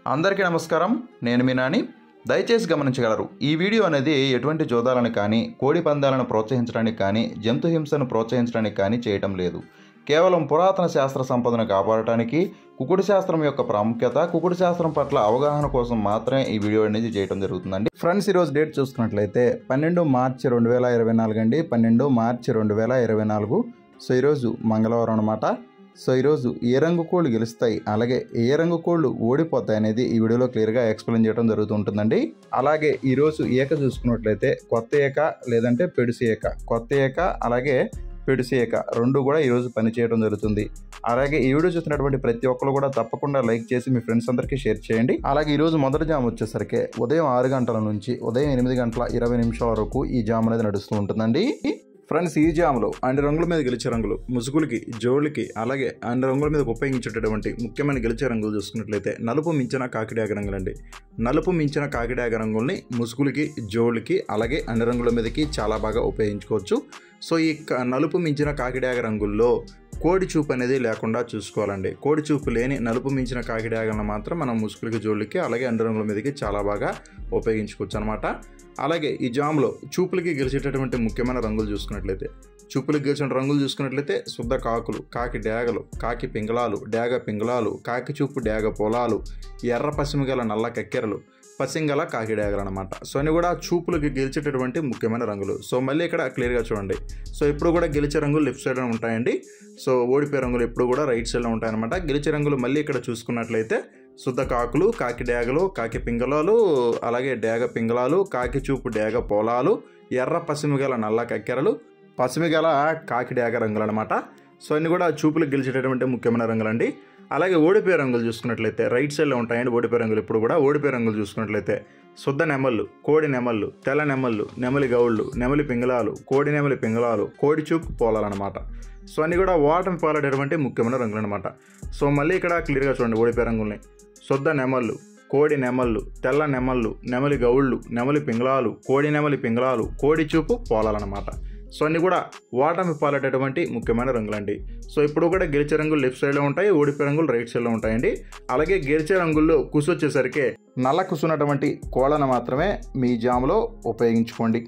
అందరికీ నమస్కారం నేను మీ నాని దయచేసి గమనించగలరు ఈ వీడియో అనేది ఎటువంటి జోదాలను కానీ కోడి పందాలను ప్రోత్సహించడానికి కానీ జంతు హింసను ప్రోత్సహించడానికి కానీ చేయటం లేదు కేవలం పురాతన శాస్త్ర సంపదను కాపాడటానికి కుకుడు శాస్త్రం యొక్క ప్రాముఖ్యత కుకుడు శాస్త్రం పట్ల అవగాహన కోసం మాత్రమే ఈ వీడియో అనేది చేయడం జరుగుతుందండి ఫ్రెండ్స్ ఈరోజు డేట్ చూసుకున్నట్లయితే పన్నెండు మార్చి రెండు వేల ఇరవై నాలుగు అండి పన్నెండు మార్చి రెండు వేల ఇరవై నాలుగు సో ఈరోజు మంగళవారం అనమాట సో ఈరోజు ఏ రంగు కోళ్ళు గెలుస్తాయి అలాగే ఏ రంగు కోళ్ళు ఓడిపోతాయి అనేది ఈ వీడియోలో క్లియర్గా ఎక్స్ప్లెయిన్ చేయడం జరుగుతుంటుందండి అలాగే ఈరోజు ఏక చూసుకున్నట్లయితే కొత్త ఏక లేదంటే పెడుసు ఏక కొత్త ఏక అలాగే పెడుసు ఏక రెండు కూడా ఈరోజు పనిచేయడం జరుగుతుంది అలాగే ఈ వీడియో చూసినటువంటి ప్రతి ఒక్కరు కూడా తప్పకుండా లైక్ చేసి మీ ఫ్రెండ్స్ అందరికీ షేర్ చేయండి అలాగే ఈరోజు మొదటి జామ్ వచ్చేసరికి ఉదయం ఆరు గంటల నుంచి ఉదయం ఎనిమిది గంటల ఇరవై నిమిషాల వరకు ఈ జామ్ అనేది నడుస్తూ ఉంటుందండి ఫ్రెండ్స్ ఈ జామ్లో అన్ని రంగుల మీద గెలిచే రంగులు ముసుగులకి జోళ్ళకి అలాగే అన్ని రంగుల మీద ఉపయోగించేటటువంటి ముఖ్యమైన గెలిచే రంగులు చూసుకున్నట్లయితే నలుపు మించిన కాకిడాగ రంగులండి నలుపు మించిన కాకిడాగ రంగుల్ని ముసుగులకి జోళ్ళకి అలాగే అన్ని రంగుల మీదకి చాలా బాగా ఉపయోగించుకోవచ్చు సో ఈ క- నలుపు మించిన కాకిడాగ రంగుల్లో కోడి చూపు అనేది లేకుండా చూసుకోవాలండి కోడి చూపు లేని నలుపు మించిన కాకిడాగలను మాత్రం మనం ముసుగులకి జోళ్ళకి అలాగే అన్ని రంగుల మీదకి చాలా బాగా ఉపయోగించుకోవచ్చు అనమాట అలాగే ఈ జామ్లో చూపులకి గెలిచేటటువంటి ముఖ్యమైన రంగులు చూసుకున్నట్లయితే చూపులకు గెలిచిన రంగులు చూసుకున్నట్లయితే శుద్ధ కాకులు కాకి డేగలు కాకి పింగళాలు డేగ పింగళాలు కాకి చూపు డేగ పొలాలు ఎర్ర పసిమిగల నల్ల కక్కెరలు పసింగల కాకి డేగలు అనమాట సో అన్ని కూడా చూపులకి గెలిచేటటువంటి ముఖ్యమైన రంగులు సో మళ్ళీ ఇక్కడ క్లియర్గా చూడండి సో ఇప్పుడు కూడా గెలిచే రంగులు లెఫ్ట్ సైడ్ ఉంటాయండి సో ఓడిపోయే రంగులు ఎప్పుడు కూడా రైట్ సైడ్లో ఉంటాయన్నమాట గెలిచే రంగులు మళ్ళీ ఇక్కడ చూసుకున్నట్లయితే శుద్ధ కాకులు కాకి డేగలు కాకి పింగళాలు అలాగే డేగ పింగళాలు కాకి చూపు డేగ పొలాలు ఎర్ర పసిమిగల నల్ల కక్కెరలు పసిమిగల కాకి డేగ రంగులు అనమాట సో అన్ని కూడా చూపులకు గెలిచేటటువంటి ముఖ్యమైన రంగులండి అలాగే ఓడిపోయే రంగులు చూసుకున్నట్లయితే రైట్ సైడ్లో ఉంటాయండి ఓడిపోయే రంగులు ఇప్పుడు కూడా ఓడిపోయే రంగులు చూసుకున్నట్లయితే శుద్ధ నెమళ్ళు కోడి నెమళ్ళు తెల్ల నెమళ్ళు నెమలి గౌళ్ళు నెమలి పింగళాలు కోడి నెమలి పింగళాలు కోడి చూపు పోలాలన్నమాట సో అన్ని కూడా ఓటమి పాలడేటువంటి ముఖ్యమైన రంగులు అనమాట సో మళ్ళీ ఇక్కడ క్లియర్గా చూడండి ఓడిపోయే రంగుల్ని శుద్ధ నెమళ్ళు కోడి నెమళ్ళు తెల్ల నెమళ్ళు నెమలి గౌళ్ళు నెమలి పింగళాలు కోడి నెమలి పింగళాలు కోడి చూపు పోలాలన్నమాట సో అన్ని కూడా ఓటమి పాలటటువంటి ముఖ్యమైన రంగులండి సో ఇప్పుడు కూడా గెలిచే రంగులు లెఫ్ట్ సైడ్లో ఉంటాయి ఓడిపోయే రంగులు రైట్ సైడ్లో ఉంటాయండి అలాగే గెలిచే రంగుల్లో కుసు వచ్చేసరికి నల్ల కుసున్నటువంటి కోళ్ళను మాత్రమే మీ జామ్లో ఉపయోగించుకోండి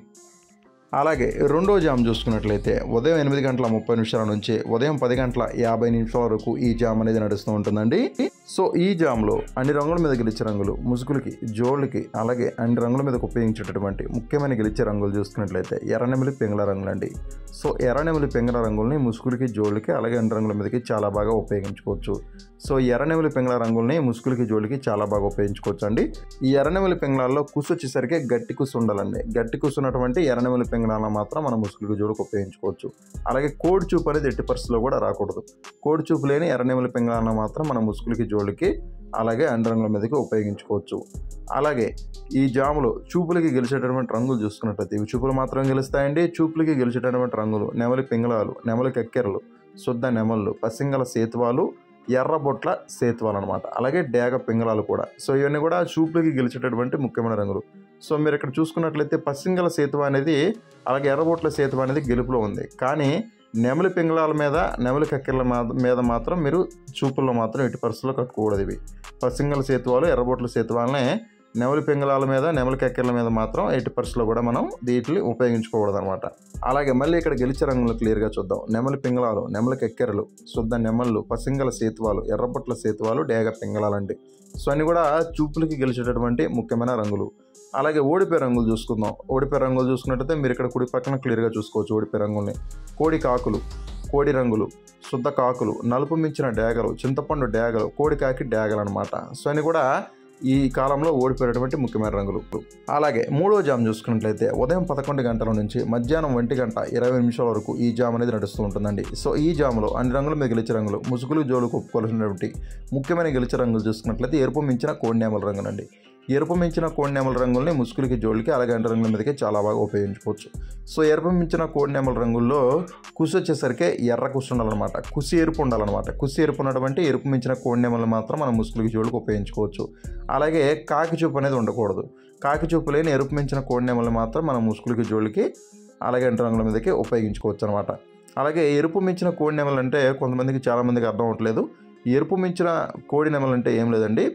అలాగే రెండో జామ్ చూసుకున్నట్లయితే ఉదయం ఎనిమిది గంటల ముప్పై నిమిషాల నుంచి ఉదయం పది గంటల యాభై నిమిషాల వరకు ఈ జామ్ అనేది నడుస్తూ ఉంటుందండి సో ఈ జామ్లో అన్ని రంగుల మీద గెలిచే రంగులు ముసుగులకి జోళ్ళకి అలాగే అన్ని రంగుల మీద ఉపయోగించేటటువంటి ముఖ్యమైన గెలిచే రంగులు చూసుకున్నట్లయితే ఎర్రనెమిలి పింగళ రంగులండి సో ఎర్రనెమిలి పింగళ రంగుల్ని ముసుగులకి జోళ్ళకి అలాగే అన్ని రంగుల మీదకి చాలా బాగా ఉపయోగించుకోవచ్చు సో ఎర్రనెమిలి పింగళ రంగుల్ని ముసుగులకి జోళ్ళకి చాలా బాగా ఉపయోగించుకోవచ్చు అండి ఈ ఎర్రనెమిలి పింగళాల్లో కుసు వచ్చేసరికి గట్టి కుసు ఉండాలండి గట్టి కుసు ఉన్నటువంటి ఎర్రనెమిలి పింగళాలను మాత్రం మనం ముసుగులకి జోడికి ఉపయోగించుకోవచ్చు అలాగే కోడి చూపు అనేది ఎట్టి పరిస్థితిలో కూడా రాకూడదు కోడి చూపు లేని ఎర్రనెమిలి పింగళాలను మాత్రం మనం ముసుగులకి జోడికి అలాగే అన్ని రంగుల మీదకి ఉపయోగించుకోవచ్చు అలాగే ఈ జాములో చూపులకి గెలిచేటటువంటి రంగులు చూసుకున్నట్లయితే ఇవి చూపులు మాత్రం గెలుస్తాయండి చూపులకి గెలిచేటటువంటి రంగులు నెమలి పింగళాలు నెమలి కక్కెరలు శుద్ధ నెమళ్ళు పసింగల సేతువాలు ఎర్రబొట్ల సేతువాలు అనమాట అలాగే డేగ పింగళాలు కూడా సో ఇవన్నీ కూడా చూపులకి గెలిచేటటువంటి ముఖ్యమైన రంగులు సో మీరు ఇక్కడ చూసుకున్నట్లయితే పసింగల సేతువ అనేది అలాగే ఎర్రబొట్ల సేతువ అనేది గెలుపులో ఉంది కానీ నెమలి పింగళాల మీద నెమలి కక్కెల మా- మీద మాత్రం మీరు చూపుల్లో మాత్రం ఎట్టి పరిస్థితుల్లో కట్టుకోకూడదు ఇవి పసింగల సేతువాలు ఎర్రబొట్ల సేతువాలనే నెమలి పింగళాల మీద నెమలి కక్కెల మీద మాత్రం ఎట్టి పరిస్థితుల్లో కూడా మనం వీటిని ఉపయోగించుకోకూడదు అనమాట అలాగే మళ్ళీ ఇక్కడ గెలిచే రంగులు క్లియర్గా చూద్దాం నెమలి పింగళాలు నెమలి కక్కెరలు శుద్ధ నెమళ్ళు పసింగల సేతువాలు ఎర్రబొట్ల సేతువాలు డేగ పింగళాలండి సో అన్ని కూడా చూపులకి గెలిచేటటువంటి ముఖ్యమైన రంగులు అలాగే ఓడిపోయే రంగులు చూసుకుందాం ఓడిపోయే రంగులు చూసుకున్నట్టయితే మీరు ఇక్కడ కుడి పక్కన క్లియర్గా చూసుకోవచ్చు ఓడిపోయే రంగుల్ని కోడి కాకులు కోడి రంగులు శుద్ధ కాకులు నలుపు మించిన డేగలు చింతపండు డేగలు కోడి కాకి డేగలు అనమాట సో అన్ని కూడా ఈ కాలంలో ఓడిపోయేటువంటి ముఖ్యమైన రంగులు అలాగే మూడో జామ్ చూసుకున్నట్లయితే ఉదయం పదకొండు గంటల నుంచి మధ్యాహ్నం ఒంటి గంట ఇరవై నిమిషాల వరకు ఈ జామ్ అనేది నడుస్తూ ఉంటుందండి సో ఈ జామ్లో అన్ని రంగుల మీద గెలిచే రంగులు ముసుగులు జోలుకు ఒప్పుకోవాల్సినటువంటి ముఖ్యమైన గెలిచే రంగులు చూసుకున్నట్లయితే ఎరుపు మించిన కోడినేమల రంగులండి ఎరుపు మించిన కోడినేమల రంగుల్ని ముసుగులకి జోలికి అలాగే అంటు రంగుల మీదకి చాలా బాగా ఉపయోగించుకోవచ్చు సో ఎరుపు మించిన కోడినేమల రంగుల్లో కుసి వచ్చేసరికి ఎర్ర కుసి ఉండాలన్నమాట కుసి ఎరుపు ఉండాలన్నమాట కుసి ఎరుపు ఉన్నటువంటి ఎరుపు మించిన కోడినేమలు మాత్రం మనం ముసుగులకి జోలికి ఉపయోగించుకోవచ్చు అలాగే కాకి చూపు అనేది ఉండకూడదు కాకి చూపు లేని ఎరుపు మించిన కోడినేమలు మాత్రం మనం ముసుగులకి జోలికి అలాగే అంటు రంగుల మీదకి ఉపయోగించుకోవచ్చు అనమాట అలాగే ఎరుపు మించిన కోడి నెమలు అంటే కొంతమందికి చాలామందికి అర్థం అవ్వట్లేదు ఎరుపు మించిన కోడి నెమలు అంటే ఏం లేదండి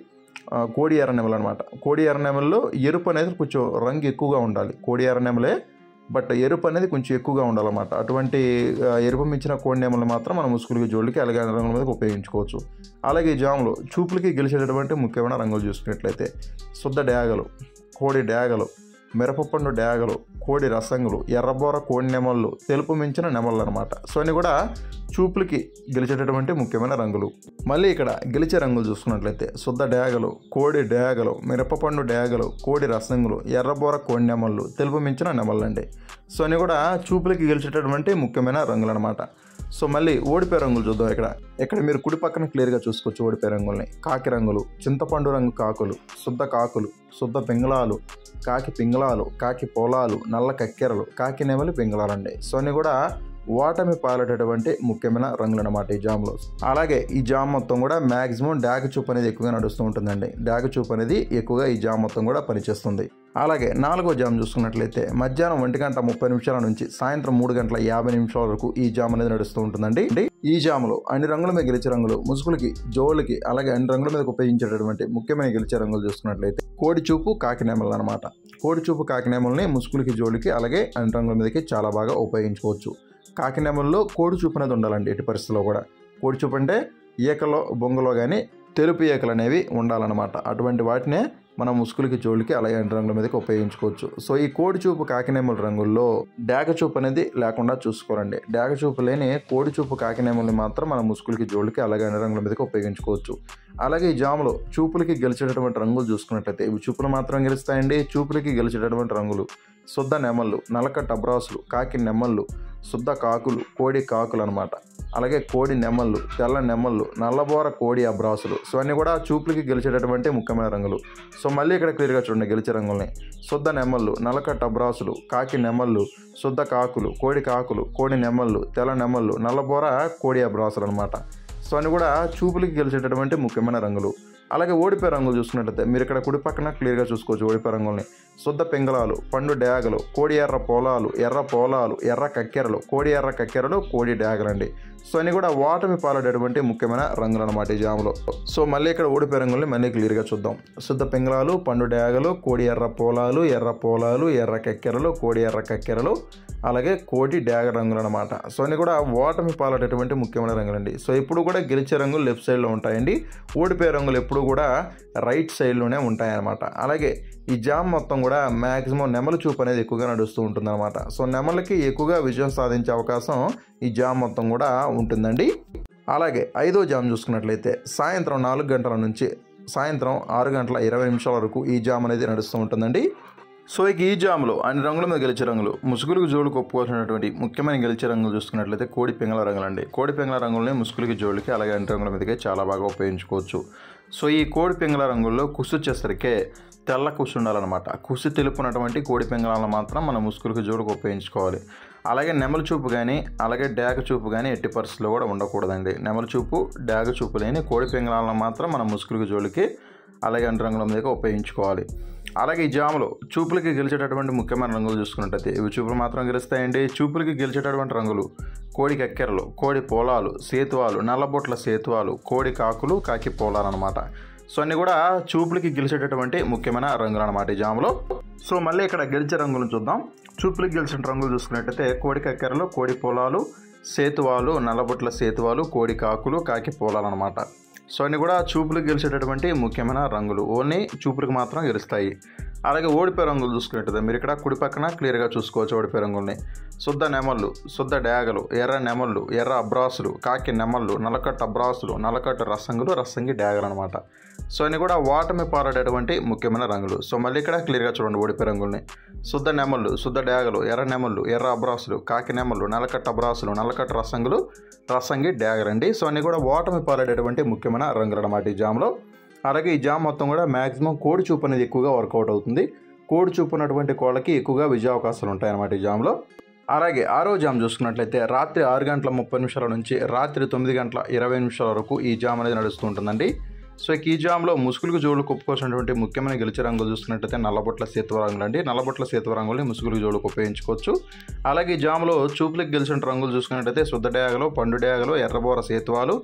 ఆ, కోడి ఎర్ర నెమలు అనమాట కోడి ఎర్ర నెమల్లో ఎరుపు అనేది కొంచెం రంగు ఎక్కువగా ఉండాలి కోడి ఎర్ర నెమలే బట్ ఎరుపు అనేది కొంచెం ఎక్కువగా ఉండాలన్నమాట అటువంటి ఆ, ఎరుపు మించిన కోడి నెమలు మాత్రం మనం ముసుగులకి జోళ్ళకి అలాగే రంగుల మీద ఉపయోగించుకోవచ్చు అలాగే ఈ జాములో చూపులకి గెలిచేటటువంటి ముఖ్యమైన రంగులు చూసుకున్నట్లయితే శుద్ధ డ్యాగలు కోడి డ్యాగలు మిరపపండు డ్యాగలు కోడి రసంగులు ఎర్రబోర కోడి నెమళ్ళు తెలుపు మించిన నెమళ్ళు అనమాట సో అన్ని కూడా చూపులకి గెలిచేటటువంటి ముఖ్యమైన రంగులు మళ్ళీ ఇక్కడ గెలిచే రంగులు చూసుకున్నట్లయితే శుద్ధ డ్యాగలు కోడి డ్యాగలు మిరపపండు డ్యాగలు కోడి రసంగులు ఎర్రబోర కోడి నెమళ్ళు తెలుపు మించిన నెమళ్ళు అండి సో అన్ని కూడా చూపులకి గెలిచేటటువంటి ముఖ్యమైన రంగులు అనమాట సో మళ్ళీ ఓడిపోయే రంగులు చూద్దాం ఇక్కడ ఇక్కడ మీరు కుడి పక్కన క్లియర్గా చూసుకోవచ్చు ఓడిపోయే రంగుల్ని కాకి రంగులు చింతపండు రంగు కాకులు శుద్ధ కాకులు శుద్ధ పింగళాలు కాకి పింగళాలు కాకి పొలాలు నల్ల కక్కెరలు కాకి నెమలి పింగళాలండి సో అన్ని కూడా ఓటమి పాలేటటువంటి ముఖ్యమైన రంగులు అనమాట ఈ జామ్లో అలాగే ఈ జామ్ మొత్తం కూడా మ్యాక్సిమం డాగ చూపు అనేది ఎక్కువగా నడుస్తూ ఉంటుందండి డాగ చూపు అనేది ఎక్కువగా ఈ జామ్ మొత్తం కూడా పనిచేస్తుంది అలాగే నాలుగో జామ్ చూసుకున్నట్లయితే మధ్యాహ్నం ఒంటి గంట ముప్పై నిమిషాల నుంచి సాయంత్రం మూడు గంటల యాభై నిమిషాల వరకు ఈ జామ్ అనేది నడుస్తూ ఉంటుందండి ఈ జాములో అన్ని రంగుల మీద గెలిచే రంగులు ముసుగులకి జోళ్ళకి అలాగే అన్ని రంగుల మీద ఉపయోగించేటటువంటి ముఖ్యమైన గెలిచే రంగులు చూసుకున్నట్లయితే కోడి చూపు కాకినేమలు అనమాట కోడి చూపు కాకినేమల్ని ముసుగులకి జోలికి అలాగే అన్ని రంగుల మీదకి చాలా బాగా ఉపయోగించుకోవచ్చు కాకినేమల్లో కోడి చూపు అనేది ఉండాలండి ఎట్టి పరిస్థితుల్లో కూడా కోడి చూపు అంటే ఈకలో బొంగలో కానీ తెలుపు ఈకలు అనేవి ఉండాలన్నమాట అటువంటి వాటినే మనం ముసుగులకి జోలికి అలాగే అన్ని రంగుల మీదకి ఉపయోగించుకోవచ్చు సో ఈ కోడి చూపు కాకినేముల రంగుల్లో డాగ చూపు అనేది లేకుండా చూసుకోరండి డాగ చూపు లేని కోడి చూపు కాకినేముల్ని మాత్రం మనం ముసుగులకి జోలికి అలాగే అన్ని రంగుల మీదకి ఉపయోగించుకోవచ్చు అలాగే ఈ జాములో చూపులకి గెలిచేటటువంటి రంగులు చూసుకున్నట్లయితే ఇవి చూపులు మాత్రం గెలుస్తాయండి చూపులకి గెలిచేటటువంటి రంగులు శుద్ధ నెమళ్ళు నలక టబ్రాసులు కాకి నెమళ్ళు శుద్ధ కాకులు కోడి కాకులు అనమాట అలాగే కోడి నెమళ్ళు తెల్ల నెమళ్ళు నల్లబోర కోడి అబ్రాసులు సో అన్నీ కూడా చూపులకి గెలిచేటటువంటి ముఖ్యమైన రంగులు సో మళ్ళీ ఇక్కడ క్లియర్గా చూడండి గెలిచే రంగుల్ని శుద్ధ నెమళ్ళు నలక టబ్రాసులు కాకి నెమళ్ళు శుద్ధ కాకులు కోడి కాకులు కోడి నెమళ్ళు తెల్ల నెమళ్ళు నల్లబోర కోడి అబ్రాసులు అనమాట సో అన్ని కూడా చూపులకి గెలిచేటటువంటి ముఖ్యమైన రంగులు అలాగే ఓడిపోయే రంగులు చూసుకున్నట్లయితే మీరు ఇక్కడ కుడి పక్కన క్లియర్గా చూసుకోవచ్చు ఓడిపోయే రంగుల్ని శుద్ధ పింగళాలు పండు డ్యాగలు కోడి ఎర్ర పోలాలు ఎర్ర పోలాలు ఎర్ర కక్కెరలు కోడి ఎర్ర కక్కెరలు కోడి డ్యాగలండి సో అన్ని కూడా ఓటమి పాలడేటువంటి ముఖ్యమైన రంగులు అనమాట ఈ జాములో సో మళ్ళీ ఇక్కడ ఓడిపోయే రంగుల్ని మళ్ళీ క్లియర్గా చూద్దాం శుద్ధ పింగళాలు పండు డ్యాగలు కోడి ఎర్ర పోలాలు ఎర్ర పోలాలు ఎర్ర కక్కెరలు కోడి ఎర్ర కక్కెరలు అలాగే కోటి డ్యాగ రంగులు అనమాట సో అన్ని కూడా ఓటమి పాలటటువంటి ముఖ్యమైన రంగులండి సో ఇప్పుడు కూడా గెలిచే రంగులు లెఫ్ట్ సైడ్లో ఉంటాయండి ఓడిపోయే రంగులు ఎప్పుడు కూడా రైట్ సైడ్లోనే ఉంటాయన్నమాట అలాగే ఈ జామ్ మొత్తం కూడా మ్యాక్సిమం నెమల చూపు అనేది ఎక్కువగా నడుస్తూ ఉంటుందన్నమాట సో నెమలకి ఎక్కువగా విజయం సాధించే అవకాశం ఈ జామ్ మొత్తం కూడా ఉంటుందండి అలాగే ఐదో జామ్ చూసుకున్నట్లయితే సాయంత్రం నాలుగు గంటల నుంచి సాయంత్రం ఆరు గంటల ఇరవై నిమిషాల వరకు ఈ జామ్ అనేది నడుస్తూ ఉంటుందండి సో ఇక ఈ జాములో అన్ని రంగుల మీద గెలిచే రంగులు ముసుగులకు జోడుకు ఒప్పుకోవాల్సినటువంటి ముఖ్యమైన గెలిచే రంగులు చూసుకున్నట్లయితే కోడి పింగళ రంగులు అండి కోడి పింగళ రంగుల్ని ముసుగులకి జోడుకి అలాగే అన్ని రంగుల మీదకి చాలా బాగా ఉపయోగించుకోవచ్చు సో ఈ కోడి పింగళ రంగుల్లో కుసు వచ్చేసరికి తెల్ల కుసు ఉండాలన్నమాట కుసు తెలుపునటువంటి కోడి పింగళాలను మాత్రం మనం ముసుగులకు జోడుకు ఉపయోగించుకోవాలి అలాగే నెమల చూపు కానీ అలాగే డ్యాగ చూపు కానీ ఎట్టి పరిస్థితుల్లో కూడా ఉండకూడదండి నెమల చూపు డ్యాగ చూపు లేని కోడి పింగళాలను మాత్రం మనం ముసుగులకు జోలికి అలాగే అన్ని రంగుల మీదకి ఉపయోగించుకోవాలి అలాగే ఈ జాములో చూపులకి గెలిచేటటువంటి ముఖ్యమైన రంగులు చూసుకున్నట్టయితే ఇవి చూపులు మాత్రం గెలుస్తాయండి చూపులకి గెలిచేటటువంటి రంగులు కోడి కక్కెరలు కోడి పోలాలు సేతువాలు నల్లబొట్ల సేతువాలు కోడి కాకులు కాకి పోలాలు అనమాట సో అన్ని కూడా చూపులకి గెలిచేటటువంటి ముఖ్యమైన రంగులు అనమాట ఈ జాములో సో మళ్ళీ ఇక్కడ గెలిచే రంగులను చూద్దాం చూపులకి గెలిచిన రంగులు చూసుకున్నట్టయితే కోడి కక్కెరలు కోడి పొలాలు సేతువాలు నల్లబొట్ల సేతువాలు కోడి కాకులు కాకి పోలాలు అనమాట సో అన్ని కూడా చూపులకు గెలిచేటటువంటి ముఖ్యమైన రంగులు ఓన్లీ చూపులకు మాత్రం గెలుస్తాయి అలాగే ఓడిపోయే రంగులు చూసుకున్నట్టయితే మీరు ఇక్కడ కుడి పక్కన క్లియర్గా చూసుకోవచ్చు ఓడిపోయే రంగుల్ని శుద్ధ నెమళ్ళు శుద్ధ డ్యాగలు ఎర్ర నెమళ్ళు ఎర్ర అబ్రాసులు కాకి నెమళ్ళు నలకట్ట అబ్రాసులు నలకట్ట రసంగులు రసంగి డ్యాగలు అనమాట సో అన్ని కూడా ఓటమి పారాడేటువంటి ముఖ్యమైన రంగులు సో మళ్ళీ ఇక్కడ క్లియర్గా చూడండి ఓడిపోయే రంగుల్ని శుద్ధ నెమళ్ళు శుద్ధ డ్యాగలు ఎర్ర నెమళ్ళు ఎర్ర అబ్రాసులు కాకి నెమళ్ళు నలకట్ట అబ్రాసులు నలకట్ట రసంగులు రసంగి డ్యాగర్ అండి సో అన్ని కూడా ఓటమి పారాడేటువంటి ముఖ్యమైన రంగులు అనమాట ఈ జామ్లో అలాగే ఈ జామ్ మొత్తం కూడా మ్యాక్సిమం కోడి చూపు అనేది ఎక్కువగా వర్కౌట్ అవుతుంది కోడి చూపు ఉన్నటువంటి కోళ్ళకి ఎక్కువగా విజయ అవకాశాలు ఉంటాయన్నమాట ఈ జామ్లో అలాగే ఆరో జామ్ చూసుకున్నట్లయితే రాత్రి ఆరు గంటల ముప్పై నిమిషాల నుంచి రాత్రి తొమ్మిది గంటల ఇరవై నిమిషాల వరకు ఈ జామ్ అనేది నడుస్తూ ఉంటుందండి సో ఇక ఈ జామ్లో ముసుగులకు జోళ్ళు కొప్పుకోవాల్సినటువంటి ముఖ్యమైన గెలిచే రంగులు చూసుకున్నట్లయితే నల్లబొట్ల సేతువ రంగులు అండి నల్లబొట్ల సేతువ రంగుల్ని ముసుగులకు జోళ్ళకు ఉపయోగించుకోవచ్చు అలాగే ఈ జామ్లో చూపులకు గెలిచిన రంగులు చూసుకున్నట్లయితే శుద్ధ డ్యాగలు పండు డ్యాగలు ఎర్రబోర సేతువాలు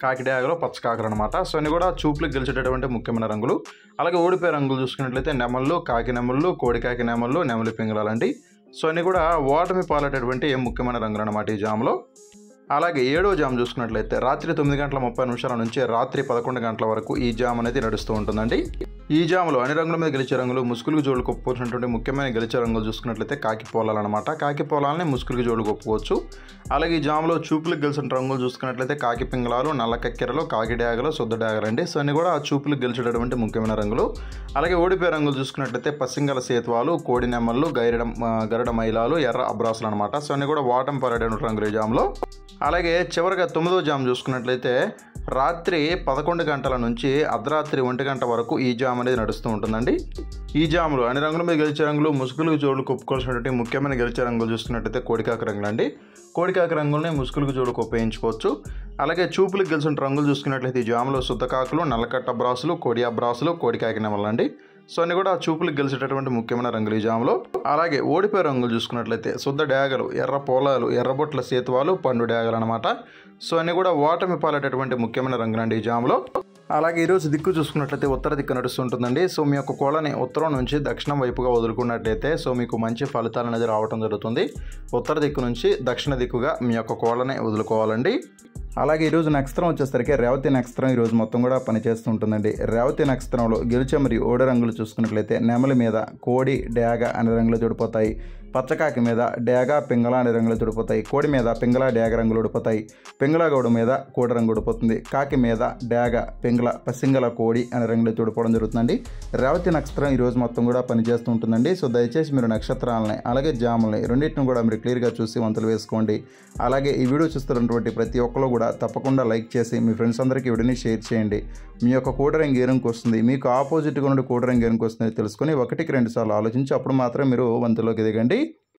కాకిడాగలో పచ్చ కాకర అనమాట సో అన్ని కూడా చూపులకు గెలిచేటటువంటి ముఖ్యమైన రంగులు అలాగే ఓడిపోయే రంగులు చూసుకున్నట్లయితే నెమళ్ళు కాకి నెమళ్ళు కోడికాకి నెమళ్ళు నెమలి పింగళాలండి సో అన్ని కూడా ఓటమి పాలేటటువంటి ముఖ్యమైన రంగులు అనమాట ఈ జామ్లో అలాగే ఏడో జామ్ చూసుకున్నట్లయితే రాత్రి తొమ్మిది గంటల ముప్పై నిమిషాల నుంచి రాత్రి పదకొండు గంటల వరకు ఈ జామ్ అనేది నడుస్తూ ఉంటుందండి ఈ జాములో అన్ని రంగుల మీద గెలిచే రంగులు ముసుగులకు జోడుకు ఒప్పుకోవాల్సినటువంటి ముఖ్యమైన గెలిచే రంగులు చూసుకున్నట్లయితే కాకి పోలాలు అనమాట కాకి పోలాలని ముసుగులకు జోడుకు ఒప్పుకోవచ్చు అలాగే ఈ జాములో చూపులకు గెలిచిన రంగులు చూసుకున్నట్లయితే కాకి పింగళాలు నల్ల కక్కెరలు కాకి డ్యాగలు శుద్ధ డ్యాగలు అండి సో అన్ని కూడా చూపులకు గెలిచేటటువంటి ముఖ్యమైన రంగులు అలాగే ఓడిపోయే రంగులు చూసుకున్నట్లయితే పసింగల సేతువాలు కోడి నెమ్మలు గైరడ గరుడ మైలాలు ఎర్ర అబ్రాసులు అనమాట సో అన్ని కూడా వాటం పరేటటువంటి రంగులు ఈ జామ్లో అలాగే చివరిగా తొమ్మిదో జామ్ చూసుకున్నట్లయితే రాత్రి పదకొండు గంటల నుంచి అర్ధరాత్రి ఒంటి గంట వరకు ఈ జామ్ అనేది నడుస్తూ ఉంటుందండి ఈ జాములు అన్ని రంగుల మీద గెలిచే రంగులు ముసుగులకు జోడుకు ఒప్పుకోవాల్సినటువంటి ముఖ్యమైన గెలిచే రంగులు చూసుకున్నట్టయితే కోడికాక రంగులు అండి కోడికాక రంగుల్ని ముసుగులకు జోడుకు ఉపయోగించుకోవచ్చు అలాగే చూపులకు గెలిచిన రంగులు చూసుకున్నట్లయితే ఈ జాములో శుద్ధకాకులు నల్లకట్ట బ్రాసులు కోడియా బ్రాసులు కోడికాకి నెమలండి సో అన్ని కూడా చూపులకు గెలిచేటటువంటి ముఖ్యమైన రంగులు ఈ జాములో అలాగే ఓడిపోయే రంగులు చూసుకున్నట్లయితే శుద్ధ డ్యాగలు ఎర్ర పొలాలు ఎర్రబొట్ల సేతువాలు పండు డ్యాగలు అనమాట సో అన్ని కూడా ఓటమి పాలేటటువంటి ముఖ్యమైన రంగులండి ఈ జాములో అలాగే ఈరోజు దిక్కు చూసుకున్నట్లయితే ఉత్తర దిక్కు నడుస్తుంటుందండి సో మీ యొక్క కోళ్ళని ఉత్తరం నుంచి దక్షిణం వైపుగా వదులుకున్నట్లయితే సో మీకు మంచి ఫలితాలు అనేది రావడం జరుగుతుంది ఉత్తర దిక్కు నుంచి దక్షిణ దిక్కుగా మీ యొక్క కోళ్ళని వదులుకోవాలండి అలాగే ఈరోజు నక్షత్రం వచ్చేసరికి రేవతి నక్షత్రం ఈరోజు మొత్తం కూడా పనిచేస్తూ ఉంటుందండి రేవతి నక్షత్రంలో గెలిచే మరియు ఓడి రంగులు చూసుకున్నట్లయితే నెమలి మీద కోడి డ్యాగ అనే రంగులు చూడిపోతాయి పచ్చకాకి మీద డ్యాగ పింగళ అనే రంగులు తుడిపోతాయి కోడి మీద పింగళ డ్యాగ రంగులు ఉడిపోతాయి పింగళ గౌడు మీద కోడి రంగు ఉడిపోతుంది కాకి మీద డ్యాగ పింగళ పసింగల కోడి అనే రంగులు తుడిపోవడం జరుగుతుందండి రేవతి నక్షత్రం ఈరోజు మొత్తం కూడా పనిచేస్తూ ఉంటుందండి సో దయచేసి మీరు నక్షత్రాలని అలాగే జాములని రెండింటిని కూడా మీరు క్లియర్గా చూసి వంతులు వేసుకోండి అలాగే ఈ వీడియో చూస్తున్నటువంటి ప్రతి ఒక్కరు కూడా తప్పకుండా లైక్ చేసి మీ ఫ్రెండ్స్ అందరికీ వీడియోని షేర్ చేయండి మీ యొక్క కోట రంగు ఏ రంగుకి వస్తుంది మీకు ఆపోజిట్గా ఉండే కోట రంగు ఏ రంగుకి వస్తుంది తెలుసుకొని ఒకటికి రెండు సార్లు ఆలోచించి అప్పుడు మాత్రం మీరు వంతులోకి దిగండి